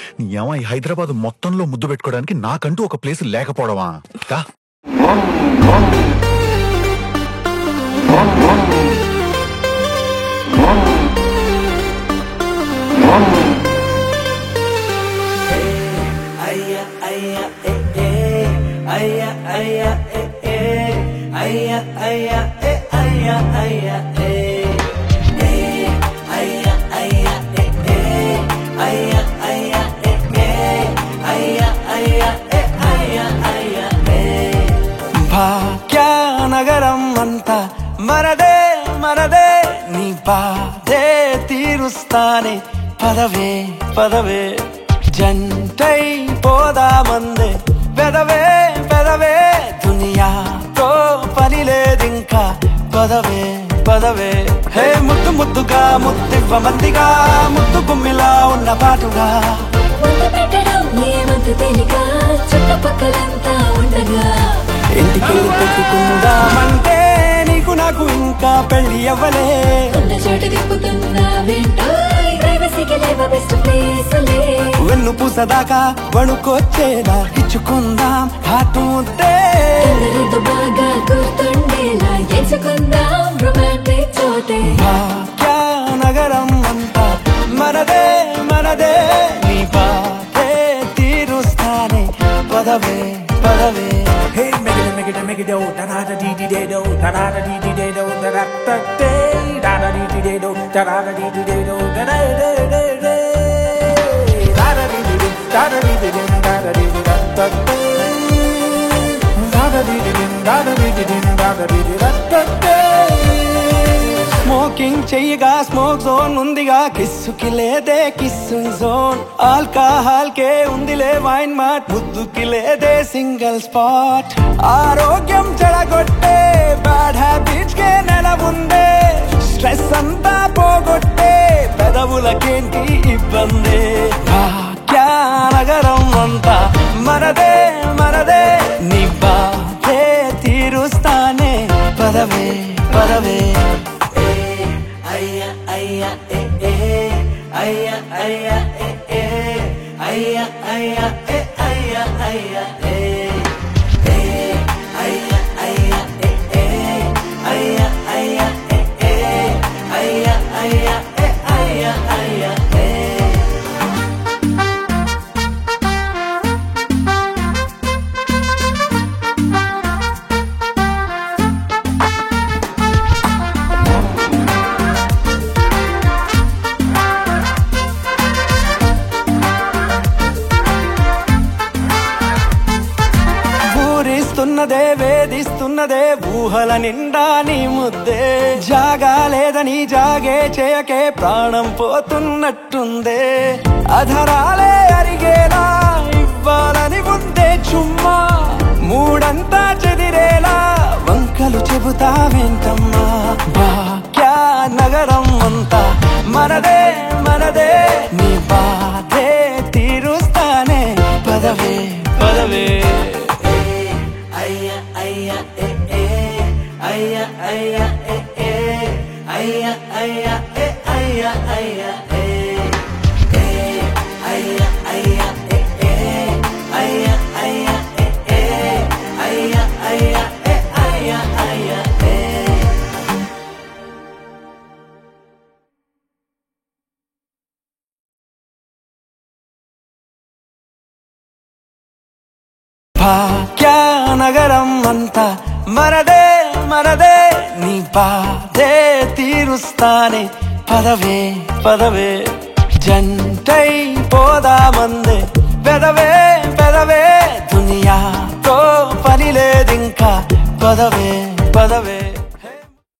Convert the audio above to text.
నీ ఏమో ఈ హైదరాబాద్ మొత్తంలో ముద్దు పెట్టుకోవడానికి నాకంటూ ఒక ప్లేస్ లేకపోవడమా కా భాగ్యనగరం అంతా మరదే మరదే నీ బాధే తీరుస్తానే పదవే పదవే జంటై పోదామందే పెదవే పెదవే దునియాతో పని లేదింకా పదవే పదవే హే ముద్దు ముద్దుగా ముద్దివ్వ మందిగా ముద్దు గుమ్మిలా ఉన్న పాటుగా ముందు పెట్టడం ఏమంత తేలిక చుట్టుపక్కలంతా ఉండగా ఇంటికెళ్ళి పెట్టుకుందామంటే నీకు నాకు ఇంకా పెళ్లి అవ్వలే ఉన్న చోట తిప్పుతున్నా వింటూ ప్రైవసీకి లేవ బెస్ట్ ప్లేసులే వెన్ను పూసదాకా వణుకొచ్చేదా ఇచ్చుకుందాం హాటు ముద్దే అందరితో బాగా గుర్తుండేలా ఎంచుకుందాం రొమాంటిక్ చోటే భాగ్యనగరం అంతా మనదే మనదే నీ బాధే తీరుస్తానే పదవే పదవే Hey, make it, make it, make it, do, da da da dee dee dee do, da da da dee dee dee do, da da da day, da da dee dee dee do, da da da dee dee dee do, da da da da da da da dee dee dee, da da dee dee dee, da da dee dee da da day, da da dee dee dee, da da dee dee dee, da da dee dee da da day. Smoking చెయ్యగా smoke zone ఉందిగా కిస్సుకి లేదే kissing zone alcohol కే ఉందిలే wine mart ముద్దుకి లేదే single spot ఆరోగ్యం చెడగొట్టే bad habits కే నెల ఉందే stress అంతా పోగొట్టే పెదవులకేంటి ఇబ్బంది భాగ్యనగరం అంతా మనదే మనదే నీ బాధే తీరుస్తానే పదవే పదవే ఊరిస్తున్నదే వేధిస్తున్నదే ఊహల నిండా నీ ముద్దే జాగా లేదని జాగే చేయకే ప్రాణం పోతున్నట్టుందే అధరాలే అరిగేలా ఇవ్వాలని ఉందే చుమ్మా మూడంతా చెదిరేలా వంకలు చెబుతావేంటమ్మా భాగ్య నగరం అంతా మనదే మనదే నీ బాధే తీరుస్తానే పదవే పదవే భాగ్యనగరం అంతా మరదే మరదే నీ బాధే తీరుస్తానే పదవే పదవే జంటై పోదామందే పెదవే పెదవే దునియాతో పని లేదింకా పదవే పదవే